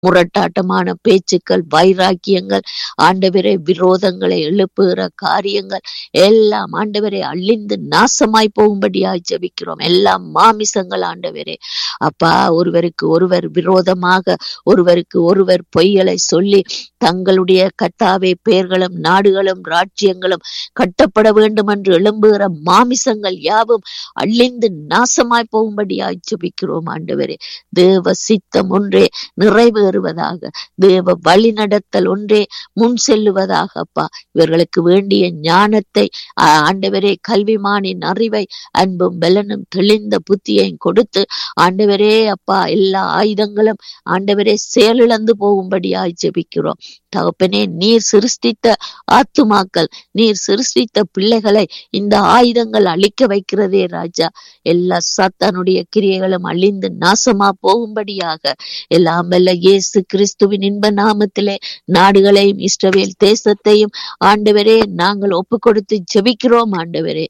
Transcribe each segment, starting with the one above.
முரட்டாட்டமான பேச்சுக்கள் வைராக்கியங்கள் ஆண்டவரே விரோதங்களை எழுப்புகிற காரியங்கள் எல்லாம் ஆண்டவரே அழிந்து நாசமாய் போகும்படியாய் ஜெபிக்கிறோம் எல்லாம் மாமிசங்கள் ஆண்டவரே அப்பா ஒருவருக்கு ஒருவர் விரோதமாக ஒருவருக்கு ஒருவர் பொய்களை சொல்லி தங்களுடைய கத்தாவே பெயர்களும் நாடுகளும் ராஜ்யங்களும் கட்டப்பட வேண்டும் என்று எழும்புகிற மாமிசங்கள் யாவும் அழிந்து நாசமாய் போகும்படியாய் ஜெபிக்கிறோம் ஆண்டவரே தேவ சித்தம் ஒன்றே நிறைவேறுவதாக தேவ வழி நடத்தல் ஒன்றே முன் செல்லுவதாக அப்பா இவர்களுக்கு வேண்டிய ஞானத்தை ஆ- ஆண்டவரே கல்விமானின் அறிவை அன்பும் பலனும் தெளிந்த புத்தியையும் கொடுத்து ஆண்டவரே அப்பா எல்லா ஆயுதங்களும் ஆண்டவரே செயலிழந்து போகும்படியாய் ஜெபிக்கிறோம் தகப்பனே நீர் சிருஷ்டித்த ஆத்துமாக்கள் நீர் சிருஷ்டித்த பிள்ளைகளை இந்த ஆயுதங்கள் அழிக்க வைக்கிறதே ராஜா எல்லா சாத்தானுடைய கிரியைகளும் அழிந்து நாசமா போகும்படியாக எல்லாம் வல்ல இயேசு கிறிஸ்துவின் இன்ப நாமத்திலே நாடுகளையும் இஸ்ரவேல் தேசத்தையும் ஆண்டவரே நாங்கள் ஒப்பு கொடுத்து ஜெபிக்கிறோம் ஆண்டவரே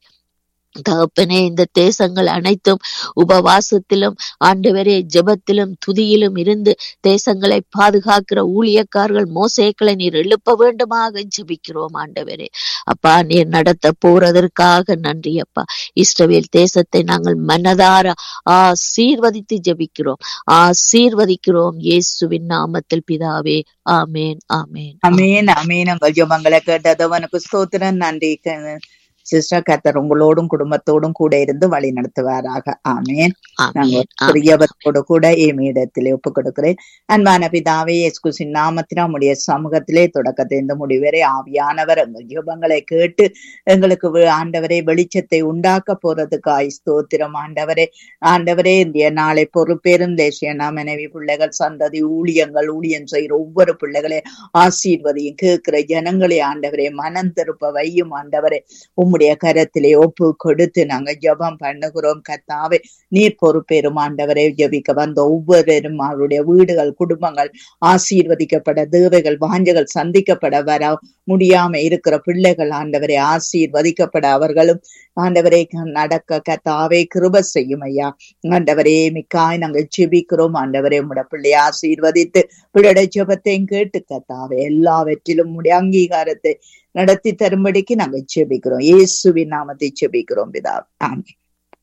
தகப்பனே இந்த தேசங்கள் அனைத்தும் உபவாசத்திலும் ஆண்டவரே ஜெபத்திலும் துதியிலும் இருந்து தேசங்களை பாதுகாக்கிற ஊழியக்காரர்கள் மோசேக்களை நீர் எழுப்ப வேண்டுமாக ஜெபிக்கிறோம் ஆண்டவரே அப்பா நீர் நடத்த போறதற்காக நன்றி அப்பா இஸ்ரவேல் தேசத்தை நாங்கள் மனதார ஆசீர்வதித்து ஜெபிக்கிறோம் ஆசீர்வதிக்கிறோம் இயேசுவின் நாமத்தில் பிதாவே ஆமேன் ஆமேன் அமேன் அமேன் உங்கள் ஜெபங்களை கேட்டதவனுக்கு ஸ்தோத்திரம் நன்றி சிஸ்டர் கத்தர் உங்களோடும் குடும்பத்தோடும் கூட இருந்து வழி நடத்துவாராக ஆமேன் நாங்கள் ஆமேன் ஆமேன் பிரியவத்தோடு கூட இடத்திலே ஒப்புக் கொடுக்கிறேன் அன்பான பிதாவே எஸ்குசின் நாமத்தினா உடைய சமூகத்திலே தொடக்கத்திலிருந்து முடிவரை ஆவியானவர் எங்கள் ஜெபங்களை கேட்டு எங்களுக்கு வே- ஆண்டவரே வெளிச்சத்தை உண்டாக்க போறதுக்காய் ஸ்தோத்திரம் ஆண்டவரே ஆண்டவரே இந்த நாளை பொறுப்பேரும் தேசியனா மனைவி பிள்ளைகள் சந்ததி ஊழியங்கள் ஊழியம் செய்கிற ஒவ்வொரு பிள்ளைகளை ஆசீர்வதியும் கேட்கிற ஜனங்களே ஆண்டவரே மனம் திருப்ப வையும் ஆண்டவரே உம்முடைய கரத்திலே ஒப்பு கொடுத்து நாங்க ஜெபம் பண்ணுகிறோம் கத்தாவே நீர் பொறுப்பேறும் ஆண்டவரை ஜெபிக்க வந்த ஒவ்வொருவரும் அவருடைய வீடுகள் குடும்பங்கள் ஆசீர்வதிக்கப்பட தேவைகள் வாஞ்சைகள் சந்திக்கப்பட வர முடியாம இருக்கிற பிள்ளைகள் ஆண்டவரை ஆசீர்வதிக்கப்பட அவர்களும் ஆண்டவரை நடக்க கத்தாவே கிருப செய்யும் ஐயா ஆண்டவரே மிக்காய் நாங்கள் ஜெபிக்கிறோம் ஆண்டவரே உம்முடைய பிள்ளையை ஆசீர்வதித்து பிள்ளை ஜெபத்தையும் கேட்டு கத்தாவே எல்லாவற்றிலும் உடைய அங்கீகாரத்தை நடத்தி தரும்படிக்கு நாங்க ஜெபிக்கிறோம் இயேசுவின் நாமத்தை ஜெபிக்கிறோம் பிதா ஆமென்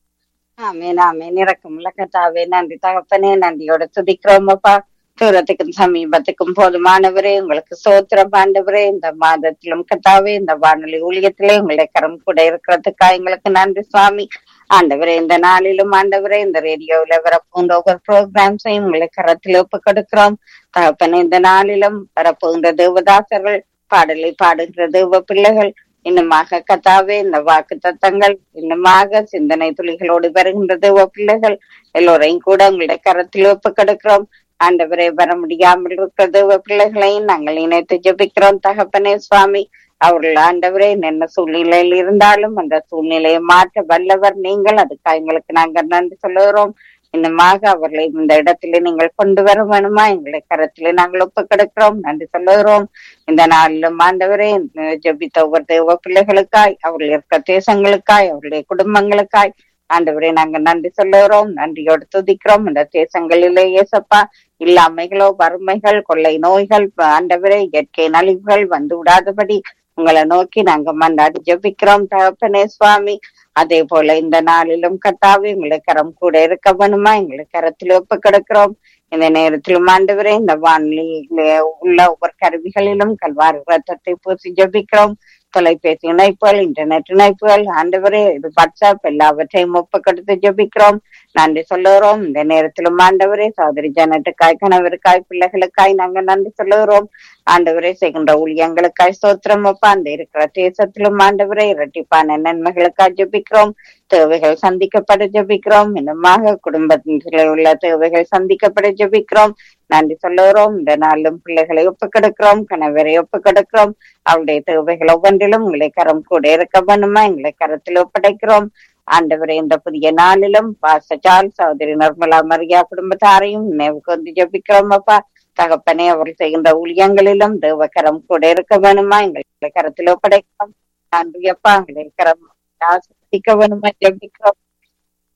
ஆமேன் ஆமேன் இறக்கமுள்ள கத்தாவே நன்றி தகப்பனே நன்றியோட துதிக்கிறோம் அப்பா தூரத்துக்கும் சமீபத்துக்கும் போதுமானவரே உங்களுக்கு சோத்திரம் ஆண்டவரே இந்த மாதத்திலும் கத்தாவே இந்த வானொலி ஊழியத்திலே உங்களுடைய கரம் கூட இருக்கிறதுக்கா எங்களுக்கு நன்றி சுவாமி ஆண்டவரே இந்த நாளிலும் ஆண்டவரே இந்த ரேடியோவில் வரப்போன்ற ஒவ்வொரு ப்ரோக்ராம்ஸையும் உங்களை கரத்தில் ஒப்பு கொடுக்கிறோம் தகப்பனே இந்த நாளிலும் வரப்போகின்ற தேவதாசர்கள் பாடலை பாடுகிற தேவ பிள்ளைகள் இன்னுமாக கத்தாவே இந்த வாக்கு தத்தங்கள் இன்னுமாக சிந்தனை துளிகளோடு வருகின்ற தேவ பிள்ளைகள் எல்லோரையும் கூட உங்களுடைய கரத்தில் ஒப்பு கொடுக்கிறோம் ஆண்டவரே வர முடியாமல் இருக்கிற தேவ பிள்ளைகளையும் நாங்கள் இணைத்து ஜெபிக்கிறோம் தகப்பனே சுவாமி அவர்கள் ஆண்டவரே என்ன சூழ்நிலையில் இருந்தாலும் அந்த சூழ்நிலையை மாற்ற வல்லவர் நீங்கள் அதுக்காக எங்களுக்கு நாங்கள் நன்றி சொல்லுகிறோம் இன்னுமாக அவர்களை இந்த இடத்திலே நீங்கள் கொண்டு வர வேணுமா எங்களை கரத்திலே நாங்கள் ஒப்பு கொடுக்கிறோம் நன்றி சொல்லுகிறோம் இந்த நாளிலும் ஆண்டவரே இந்த ஜெபித்த ஒவ்வொரு தேவ பிள்ளைகளுக்காய் அவர்கள் இருக்கிற தேசங்களுக்காய் அவருடைய குடும்பங்களுக்காய் ஆண்டவரே நாங்க நன்றி சொல்லுகிறோம் நன்றியோடு துதிக்கிறோம் இந்த தேசங்களிலே ஏசப்பா இல்லாமைகளோ வறுமைகள் கொள்ளை நோய்கள் ஆண்டவரே இயற்கை நலிவுகள் வந்து விடாதபடி உங்களை நோக்கி நாங்க மன்றாடி ஜெபிக்கிறோம் தகப்பனே சுவாமி அதே போல இந்த நாளிலும் கத்தாவே உங்களை கரம் கூட இருக்க வேணுமா எங்களை கரத்தில் ஒப்பு கிடக்கிறோம் இந்த நேரத்திலும் ஆண்டவரே இந்த வானிலையில உள்ள ஒவ்வொரு கருவிகளிலும் கல்வாரி ரத்தத்தை பூசி ஜெபிக்கிறோம் தொலைபேசி இணைப்புகள் இன்டர்நெட் இணைப்புகள் ஆண்டவரே இது வாட்ஸ்அப் எல்லாவற்றையும் ஒப்பு கொடுத்து ஜெபிக்கிறோம் நன்றி சொல்லுகிறோம் இந்த நேரத்திலும் ஆண்டவரே சோதரி ஜனட்டுக்காய் கணவருக்காய் பிள்ளைகளுக்காய் நாங்க நன்றி சொல்லுகிறோம் ஆண்டவரே செய்கின்ற ஊழியங்களுக்காய் ஸ்தோத்திரம் அப்பா அந்த இருக்கிற தேசத்திலும் ஆண்டவரே இரட்டிப்பான நன்மைகளுக்காய் ஜெபிக்கிறோம் தேவைகள் சந்திக்கப்பட ஜெபிக்கிறோம் இன்னுமாக குடும்பத்தில் உள்ள தேவைகள் சந்திக்கப்பட ஜெபிக்கிறோம் நன்றி சொல்லுகிறோம் இந்த நாளும் பிள்ளைகளை ஒப்புக்கெடுக்கிறோம் கணவரை ஒப்புக்கெடுக்கிறோம் அவருடைய தேவைகள் ஒவ்வொன்றிலும் உங்களை கரம் கூட இருக்க வேணுமா எங்களை கரத்தில் ஒப்படைக்கிறோம் ஆண்டவரே இந்த புதிய நாளிலும் பாசச்சால் சகோதரி நர்மலா மரியா குடும்பத்தாரையும் நினைவுக்கு வந்து ஜெபிக்கிறோம் அப்பா தகப்பனே அவர் செய்கின்ற ஊழியங்களிலும் தேவக்கரம் கூட இருக்க வேணுமா எங்களை கரத்தில் ஒப்படைக்கிறோம் நன்றி அப்பா எங்களை கரம் ஆசிர்வதிக்க வேணுமா ஜெபிக்கிறோம்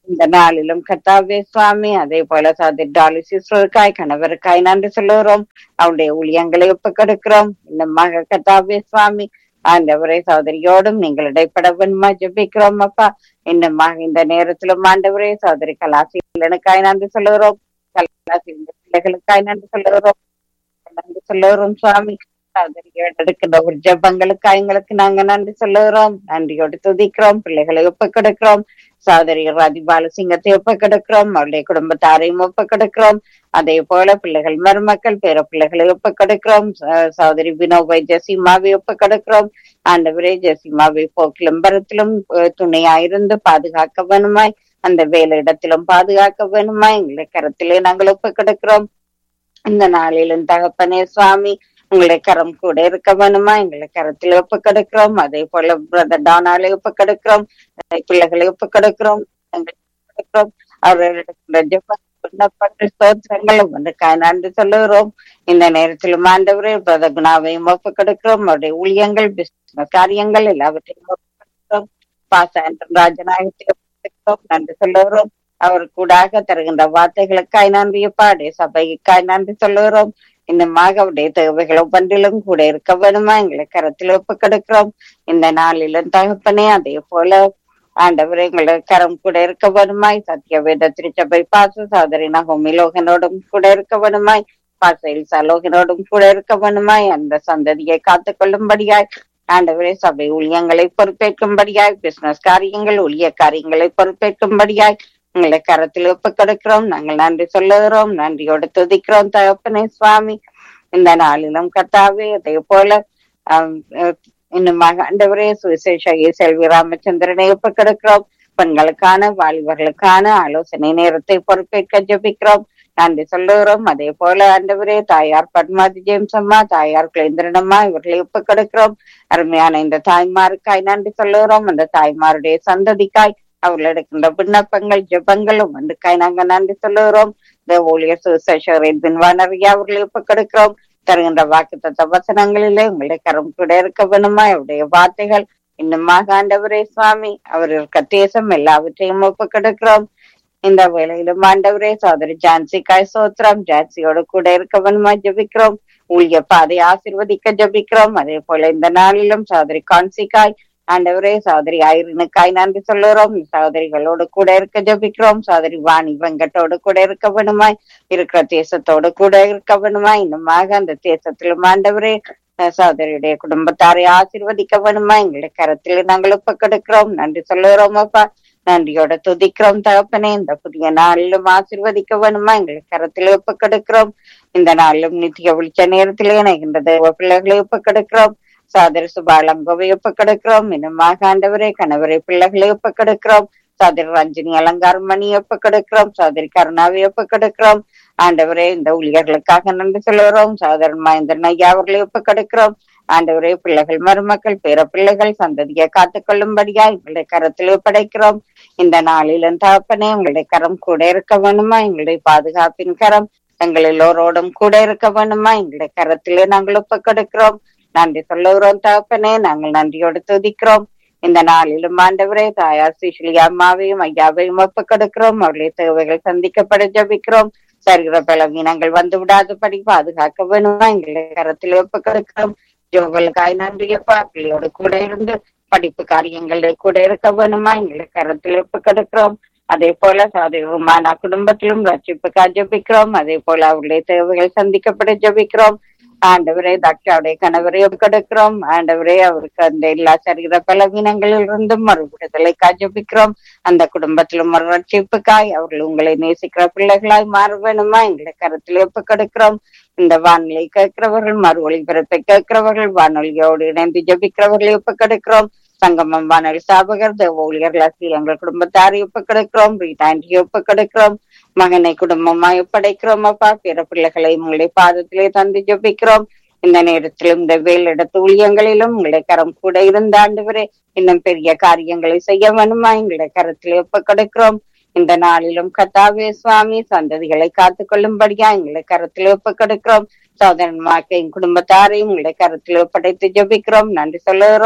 இந்த நாளிலும் கத்தாவே சுவாமி அதே போல சகோதரி டாலி சிஸ்டருக்காய் கணவருக்காய் நன்றி சொல்லுகிறோம் அவருடைய ஊழியங்களை ஒப்புக்கொடுக்கிறோம் இந்த மக கத்தாவே சுவாமி ஆண்டவரை சகோதரியோடும் நீங்கள் இடைப்பட வேணுமா ஜெபிக்கிறோம் அப்பா இன்னுமாக இந்த நேரத்திலும் ஆண்டவரே சகோதரி கலாசிகளுக்காய் நன்றி சொல்லுகிறோம் கலாசி பிள்ளைகளுக்காய் நன்றி சொல்லுகிறோம் நன்றி சொல்லுகிறோம் சுவாமி சகோதரியோடு எடுக்கின்ற ஒரு ஜெபங்களுக்காக எங்களுக்கு நாங்க நன்றி சொல்லுகிறோம் நன்றியோடு துதிக்கிறோம் பிள்ளைகளை ஒப்புக்கொடுக்கிறோம் சகோதரி ராதிபால சிங்கத்தை ஒப்புக்கொடுக்கிறோம் அவருடைய குடும்பத்தாரையும் ஒப்புக்கொடுக்கிறோம் அதே போல பிள்ளைகள் மருமக்கள் பேர பிள்ளைகளை ஒப்புக்கொடுக்கிறோம் ச- சகோதரி வினோபை ஜெசிமாவை ஒப்புக்கொடுக்கிறோம் ஆண்டவரே ஜெசிமாவை போக்கிலும் பரத்திலும் அஹ், துணையாயிருந்து பாதுகாக்க வேணுமாய் அந்த வேலை இடத்திலும் பாதுகாக்க வேணுமாய் எங்களை கரத்திலே நாங்கள் ஒப்புக்கொடுக்கிறோம் இந்த நாளிலும் தகப்பனே சுவாமி உங்களை கரம் கூட இருக்க வேணுமா எங்களை கரத்தில் ஒப்புக்கொடுக்கிறோம் அதே போல பிரதர் டானாலை ஒப்புக்கொடுக்கிறோம் அஹ் பிள்ளைகளை ஒப்புக்கொடுக்கிறோம் எங்களை ஒப்புக்கொடுக்கிறோம் அவர்களுடைய ஜெப விண்ணப்பங்கள் ஸ்தோத்திரங்களும் வந்து நன்றி சொல்லுகிறோம் இந்த நேரத்திலும் ஆண்டவரே பிரதர் குணாவையும் ஒப்புக்கொடுக்கிறோம் அவருடைய ஊழியங்கள் பிசினஸ் காரியங்கள் எல்லாவற்றையும் ஒப்புக்கொடுக்கிறோம் பாசாண்டன் ராஜநாயகத்தை ஒப்புக்கொடுக்கிறோம் நன்றி சொல்லுகிறோம் அவர் கூடாக தருகின்ற வார்த்தைகளுக்காய் நன்றியப்பா அடைய சபைக்காய் நன்றி சொல்லுகிறோம் இன்னுமாக அவருடைய தேவைகள் ஒவ்வொன்றிலும் கூட இருக்க வேணுமா எங்களை கரத்தில் ஒப்புக்கொடுக்கிறோம் இந்த நாளிலும் தகப்பனே அதே போல ஆண்டவரே எங்களை கரம் கூட இருக்க வேணுமாய் சத்திய வேத திருச்சபை பாச சோதரி நகோமி லோகனோடும் கூட இருக்க வேணுமாய் பாசையில் சலோகனோடும் கூட இருக்க வேணுமாய் அந்த சந்ததியை காத்துக் கொள்ளும்படியாய் ஆண்டவரே சபை ஊழியங்களை பொறுப்பேற்கும்படியாய் பிசினஸ் காரியங்கள் ஊழிய காரியங்களை பொறுப்பேற்கும்படியாய் உங்களை கரத்தில் ஒப்புக் கொடுக்கிறோம் நாங்கள் நன்றி சொல்லுகிறோம் நன்றியோடு துதிக்கிறோம் தகப்பனே சுவாமி இந்த நாளிலும் கர்த்தாவே அதே போல ஆம், அஹ், இன்னுமாக ஆண்டவரே சுவிசேஷ செல்வி ராமச்சந்திரனை ஒப்புக் கொடுக்கிறோம் பெண்களுக்கான வாலிபர்களுக்கான ஆலோசனை நேரத்தை பொறுப்பேற்க ஜெபிக்கிறோம் நன்றி சொல்லுகிறோம் அதே போல ஆண்டவரே தாயார் பத்மாதி ஜேம்ஸ் அம்மா தாயார் குலேந்திரனம்மா இவர்களை ஒப்புக் கொடுக்கிறோம் அருமையான இந்த தாய்மாருக்காய் நன்றி சொல்லுகிறோம் அந்த தாய்மாருடைய சந்ததிக்காய் அவர்கள் எடுக்கின்ற விண்ணப்பங்கள் ஜெபங்களும் வந்துக்காய் நாங்க நன்றி சொல்லுகிறோம் இந்த ஊழியர் சுசேஷரின் வானரியா அவர்களை ஒப்புக் கொடுக்கிறோம் தருகின்ற வாக்கு வசனங்களிலே உங்களுடைய கரம் கூட இருக்க வேணுமா அவருடைய வார்த்தைகள் இன்னுமாக ஆண்டவரே சுவாமி அவர்களுக்கு தேசம் எல்லாவற்றையும் ஒப்புக் கொடுக்கிறோம் இந்த வேளையிலும் ஆண்டவரே சோதரி ஜான்சிக்காய் சோத்திரம் ஜான்சியோடு கூட இருக்க வேணுமா ஜெபிக்கிறோம் ஊழிய பாதை ஆசிர்வதிக்க ஜெபிக்கிறோம் அதே போல இந்த நாளிலும் சோதரி கான்சிக்காய் ஆண்டவரே சோதரி ஐரினுக்காய் நன்றி சொல்லுகிறோம் சகோதரிகளோடு கூட இருக்க ஜெபிக்கிறோம் சோதரி வாணி வெங்கட்டோடு கூட இருக்க வேணுமாய் இருக்கிற தேசத்தோடு கூட இருக்க வேணுமாய் இன்னுமாக அந்த தேசத்திலும் ஆண்டவரே அஹ் சகோதரியுடைய குடும்பத்தாரை ஆசீர்வதிக்க வேணுமா எங்களுடைய கரத்தில் நாங்கள் ஒப்புக்கொடுக்கிறோம் நன்றி சொல்லுகிறோம் அப்பா நன்றியோட துதிக்கிறோம் தகப்பனே இந்த புதிய நாளிலும் ஆசீர்வதிக்க வேணுமா எங்களுக்கு கரத்தில் ஒப்புக்கொடுக்கிறோம் இந்த நாளிலும் நித்திய விழிச்ச நேரத்திலே இணைகின்ற தேவ பிள்ளைகளை ஒப்புக்கொடுக்கிறோம் சாதர் சுபாலங்கோவை ஒப்புக்கொடுக்கிறோம் இன்னுமாக ஆண்டவரே கணவரை பிள்ளைகளை ஒப்புக்கொடுக்கிறோம் சாதர் ரஞ்சினி அலங்காரமணி ஒப்புக்கொடுக்கிறோம் சாதரி கருணாவை ஒப்புக்கொடுக்கிறோம் ஆண்டவரே இந்த ஊழியர்களுக்காக நன்றி சொல்லுகிறோம் சாதரன் மகேந்திரன் ஐயா அவர்களை ஒப்புக்கொடுக்கிறோம் ஆண்டவரே பிள்ளைகள் மருமக்கள் பேர பிள்ளைகள் சந்ததியை காத்துக்கொள்ளும்படியா எங்களுடைய கரத்தில் ஒப்படைக்கிறோம் இந்த நாளிலும் தகப்பனே உங்களுடைய கரம் கூட இருக்க வேணுமா எங்களுடைய பாதுகாப்பின் கரம் எங்கள் எல்லோரோடும் கூட இருக்க வேணுமா எங்களுடைய கரத்திலே நாங்கள் ஒப்புக்கொடுக்கிறோம் நன்றி சொல்லுகிறோம் தகப்பனே நாங்கள் நன்றியோடு துதிக்கிறோம் இந்த நாளிலும் ஆண்டவரே தாயார் ஸ்ரீஸ்லி அம்மாவையும் ஐயாவையும் ஒப்புக்கொடுக்கிறோம் அவருடைய தேவைகள் சந்திக்கப்பட ஜபிக்கிறோம் சரீர பலவீனங்கள் வந்து விடாதபடி பாதுகாக்க வேணுமா எங்களுடைய கரத்தில் ஒப்புக்கொடுக்கிறோம் ஜோகளுக்காய் நன்றியப்பா பிள்ளையோடு கூட இருந்து படிப்பு காரியங்களில் கூட இருக்க வேணுமா எங்களுடைய கரத்தில் ஒப்புக்கொடுக்கிறோம் அதே போல சாதகமான குடும்பத்திலும் ரட்சிப்புக்காக ஜபிக்கிறோம் அதே போல அவருடைய தேவைகள் சந்திக்கப்பட ஜபிக்கிறோம் ஆண்டவரே தக்ஷாவுடைய கணவரை கொடுக்கிறோம் ஆண்டவரே அவருக்கு அந்த எல்லா சரீர பலவீனங்களில் இருந்தும் மறுவிடுதலை ஜபிக்கிறோம் அந்த குடும்பத்திலும் ஒரு ரட்சிப்புக்காய் அவர்கள் உங்களை நேசிக்கிற பிள்ளைகளாய் மாற வேணுமா எங்களை கருத்தில் ஒப்பு கொடுக்கிறோம் இந்த வானொலி கேட்கிறவர்கள் மறு ஒளிபரப்பை கேட்கிறவர்கள் வானொலியோடு இணைந்து ஜபிக்கிறவர்களை ஒப்பு கொடுக்கிறோம் சங்கமம் வானொலி ஸ்தாபகர் தேவ ஊழியர்கள் ஆசி எங்கள் குடும்பத்தாரை ஒப்பு கொடுக்கிறோம் ரீடாண்டியை ஒப்பு கொடுக்கிறோம் மகனை குடும்பமாய் ஒப்படைக்கிறோம் அப்பா பிற பிள்ளைகளை உங்களுடைய பாதத்திலே தந்து ஜபிக்கிறோம் இந்த நேரத்திலும் இந்த வேலிடத்து ஊழியங்களிலும் உங்களுடைய கரம் கூட இருந்த ஆண்டவரே இன்னும் பெரிய காரியங்களை செய்ய வேணுமா எங்களுடைய கரத்திலே ஒப்பு கொடுக்கிறோம் இந்த நாளிலும் கத்தாவே சுவாமி சந்ததிகளை காத்துக் கொள்ளும்படியா எங்களை கரத்தில் ஒப்பு கொடுக்கிறோம் சோதரன் மாக்கையும் குடும்பத்தாரையும் உங்களுடைய கரத்தில் ஒப்படைத்து ஜபிக்கிறோம் நன்றி சொல்லுகிறோம்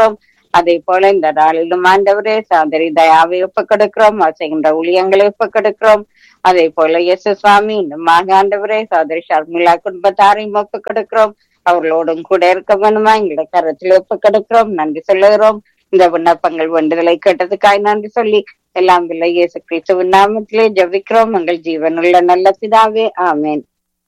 அதே போல இந்த நாளிலும் ஆண்டவரே சகோதரி தயாவை ஒப்பு கொடுக்கிறோம் அவர் செய்கின்ற ஊழியங்களை ஒப்பு கொடுக்கிறோம் அதே போல எஸ் சுவாமி இன்னும் ஆண்டவரே சகோதரி ஷர்மிளா குடும்பத்தாரையும் ஒப்பு கொடுக்கிறோம் அவர்களோடும் கூட இருக்க வேணுமா எங்களுடைய கரத்தில் ஒப்பு கொடுக்கிறோம் நன்றி சொல்லுகிறோம் இந்த விண்ணப்பங்கள் வேண்டுதலை கேட்டதுக்காய் நன்றி சொல்லி எல்லாம் இல்லை இயேசு கிறிஸ்துவின் நாமத்திலே ஜெபிக்கிறோம் எங்கள் ஜீவனுள்ள நல்ல பிதாவே ஆமென்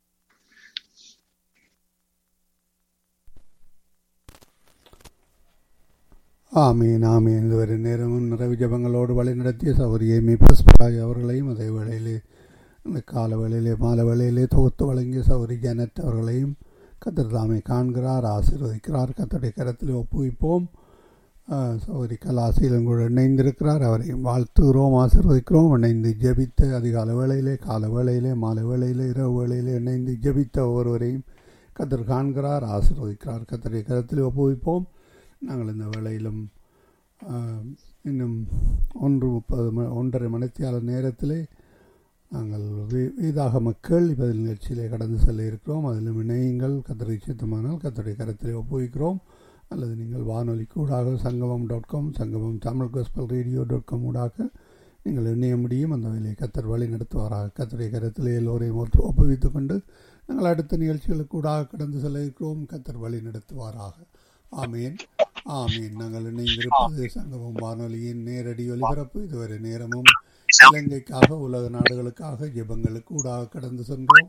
ஆமீன் ஆமீன் இதுவரை நேரமும் நிறைவு ஜபங்களோடு வழிநடத்திய சௌரியை மிபஸ்பாய் அவர்களையும் அதே வேளையிலே இந்த கால வேளையிலே மாலை வேளையிலே தொகுத்து வழங்கிய சௌரி ஜனத் அவர்களையும் கத்தர் தாமே காண்கிறார் ஆசீர்வதிக்கிறார் கத்தருடைய கரத்தில் ஒப்புவிப்போம் சௌரி கலாசியிலும் கூட இணைந்திருக்கிறார் அவரையும் வாழ்த்துகிறோம் ஆசீர்வதிக்கிறோம் இணைந்து ஜெபித்த அதிகால வேளையிலே கால வேளையிலே மாலை வேளையிலே இரவு வேளையிலே இணைந்து ஜெபித்த ஒவ்வொருவரையும் கத்தர் காண்கிறார் ஆசீர்வதிக்கிறார் கத்தருடைய கரத்தில் ஒப்புவிப்போம் நாங்கள் இந்த வேளையிலும் இன்னும் ஒன்று முப்பது ம ஒன்றரை மணித்தியால நேரத்திலே நாங்கள் வே வேதாகம கேள்வி பதில் நிகழ்ச்சியிலே கடந்து செல்ல இருக்கிறோம் அதிலும் இணையுங்கள் கத்தரை சித்தமானால் கத்தரை கரத்திலே ஒப்புவிக்கிறோம் அல்லது நீங்கள் வானொலி கூடாக சங்கமம் dot com Sangamam Tamil gospel radio dot com ஊடாக நீங்கள் இணைய முடியும் அந்த வேலையை கத்தர் வழி நடத்துவாராக கத்தரை கரத்திலே எல்லோரையும் ஒத்து ஒப்புவித்துக் கொண்டு நாங்கள் அடுத்த நிகழ்ச்சிகளுக்கு கூடாக கடந்து செல்ல இருக்கிறோம் கத்தர் வழி நடத்துவாராக ஆமீன் ஆமீன் நாங்கள் இணைந்திருப்பது சங்கமம் வானொலியின் நேரடி ஒலிபரப்பு இதுவரை நேரமும் இலங்கைக்காக உலக நாடுகளுக்காக ஜெபங்களுக்கு ஊடாக கடந்து சென்றோம்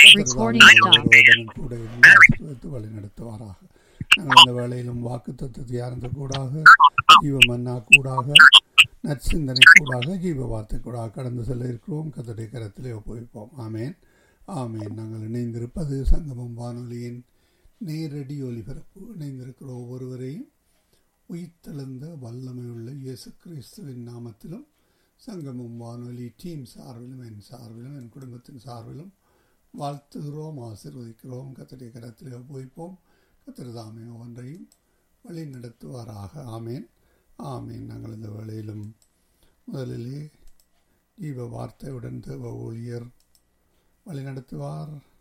கூட இருந்து வழி நடத்துவாராக நாங்கள் இந்த வேளையிலும் வாக்கு தத்துவ தியானத்தை கூடாக ஜீவ மன்னா கூடாக நற்சிந்தனை கூடாக ஜீவ வார்த்தை கூடாக கடந்து செல்ல இருக்கிறோம் கத்தடைய கரத்திலே ஒப்புவிப்போம் ஆமேன் ஆமேன் நாங்கள் இணைந்திருப்பது சங்கமம் வானொலியின் நேரடி ஒலிபரப்பு இணைந்திருக்கிற ஒவ்வொருவரையும் உயிர்த்தெழுந்த வல்லமையுள்ள இயேசு கிறிஸ்துவின் நாமத்திலும் சங்கமும் வானொலி டீம் சார்பிலும் என் சார்பிலும் என் குடும்பத்தின் சார்பிலும் வாழ்த்துகிறோம் ஆசிர்வதிக்கிறோம் கத்தடைய கரத்தில் ஒப்புவிப்போம் கத்திரதாமே ஒன்றையும் வழி நடத்துவாராக ஆமேன் ஆமேன் நாங்கள் இந்த வேளையிலும் முதலிலே ஜீவ வார்த்தையுடன் தேவ ஊழியர் வழி நடத்துவார்